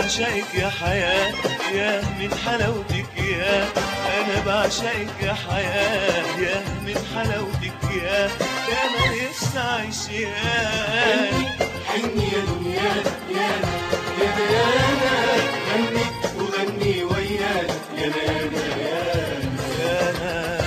بعشقك يا حياة يا من حلاوتك يا أنا بعشقك يا حياة يا من حلاوتك يا يا ما نفسي أعيش يا حني يا دنيا يا يا ديانا غني وغني وياك يا ديانا يا أنا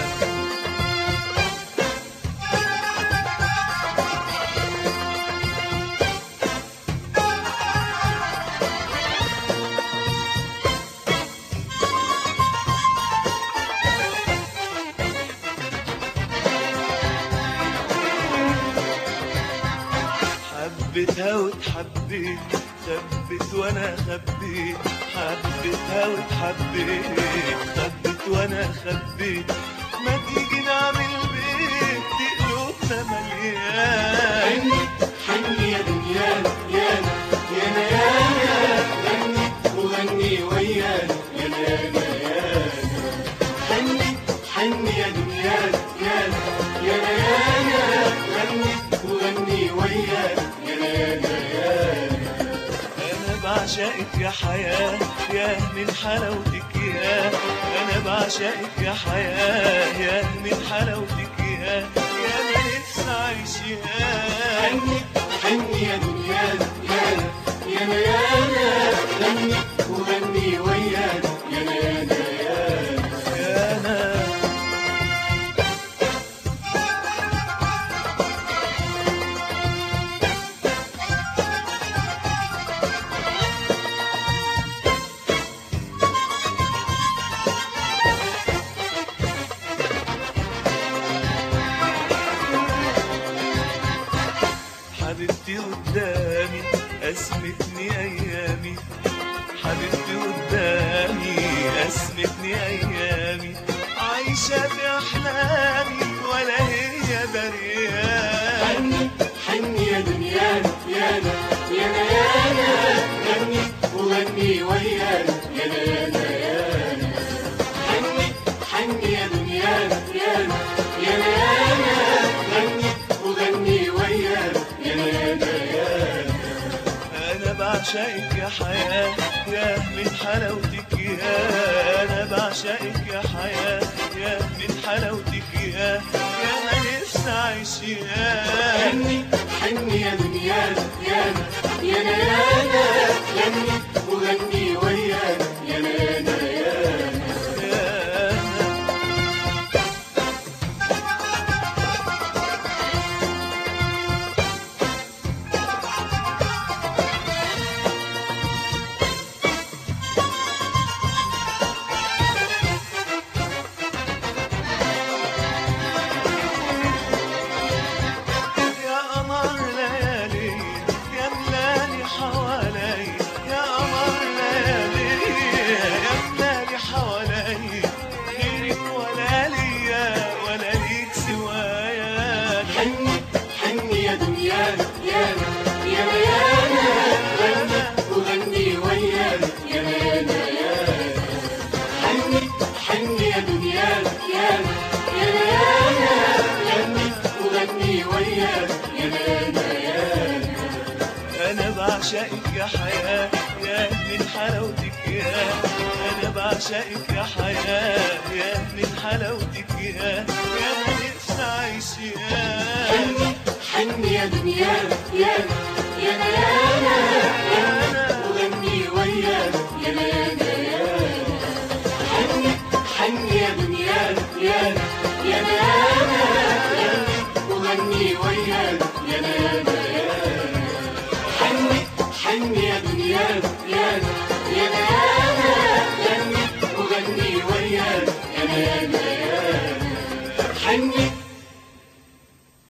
حبيتها وتحبيت خبت وانا خبيت حبيتها وتحبيت خبت وانا خبيت ما تيجي نعمل بيت قلوبنا مليان حني حني يا دنيا يا يا ديانا غني وغني وياك يا ديانا يا حني حني يا دنيا يا يا ديانا غني وغني وياك يا ديانا يا انا بعشقك يا حياة يا من حلاوتك يا انا بعشقك يا حياة يا من حلاوتك يا يا ما نفسي اعيش يا حني حني يا دنيا يا يا ديانا غني وغني وياك يا ديانا يا يا انا حبيبتي قدامي أسمتني أيامي حبيبتي قدامي أسمتني أيامي عايشة في أحلامي ولا هي بريان حني حني يا دنيا يا يا ديانا غني وغني وياك يا ديانا يا حني حني يا دنيا يا يا ديانا غني وغني وياك يا ديانا يا أنا بعشقك يا حياة يا من حلاوتك يا أنا بعشقك يا حياة يا من حلاوتك يا يا ما نفسي أعيش يا حني حني يا دنيا يا يا ديانا غني وغني وياك يا ديانا يا يا أنا يا قمر ليالي يا ملالي حوالي يا قمر ليالي يا ملالي حوالي غيرك ولا ليا ولا ليك سوايا حني حني يا دنيا يا يا ديانا غني وغني وياك يا ديانا يا حني حني يا دنيا يا يا ديانا غني وغني وياك يا ديانا يا انا بعشقك يا حياة يا من حلاوتك يا انا بعشقك يا حياة يا من حلاوتك يا يا ما نفسي اعيش يا حني حني يا دنيا يا يا ديانا غني وغني وياك يا ديانا يا حني حني يا دنيا يا يا ديانا غني وغني وياك يا ديانا يا حني حني يا دنيا يا يا ديانا غني وغني وياك يا ديانا يا حني